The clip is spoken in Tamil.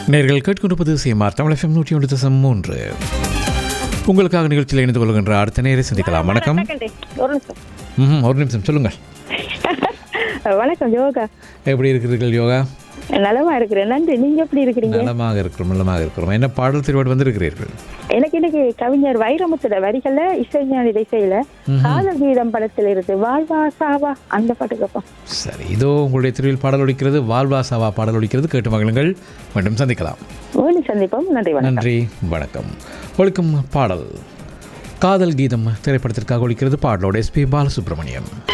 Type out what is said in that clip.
நேர்கள் கேட்கொண்டிருப்பது சிஎம்ஆர் தமிழ் எஃப்எம் நூற்றி ஒன்று தசம் மூன்று உங்களுக்காக நிகழ்ச்சியில் இணைந்து கொள்கின்ற அடுத்த நேரை சந்திக்கலாம் வணக்கம் ஒரு நிமிஷம் ம் ஒரு நிமிஷம் சொல்லுங்கள் வணக்கம் யோகா எப்படி இருக்கிறீர்கள் யோகா நலமா இருக்கிறேன் நன்றி நீங்க எப்படி இருக்கிறீங்க நலமாக இருக்கிறோம் நலமாக இருக்கிறோம் என்ன பாடல் திருவாடு வந்திருக்கிறீர்கள் எனக்கு இன்னைக்கு கவிஞர் வைரமுத்தோட வரிகள்ல இசைஞானி இசையில காதல் கீதம் படத்துல இருக்கு வாழ்வா சாவா அந்த பாட்டு கேட்போம் சரி இதோ உங்களுடைய திருவில் பாடல் ஒலிக்கிறது வால்வா சாவா பாடல் ஒலிக்கிறது கேட்டு மகிழுங்கள் மீண்டும் சந்திக்கலாம் ஓடி சந்திப்போம் நன்றி வணக்கம் நன்றி வணக்கம் ஒழிக்கும் பாடல் காதல் கீதம் திரைப்படத்திற்காக ஒலிக்கிறது பாடலோட எஸ்பி பாலசுப்ரமணியம்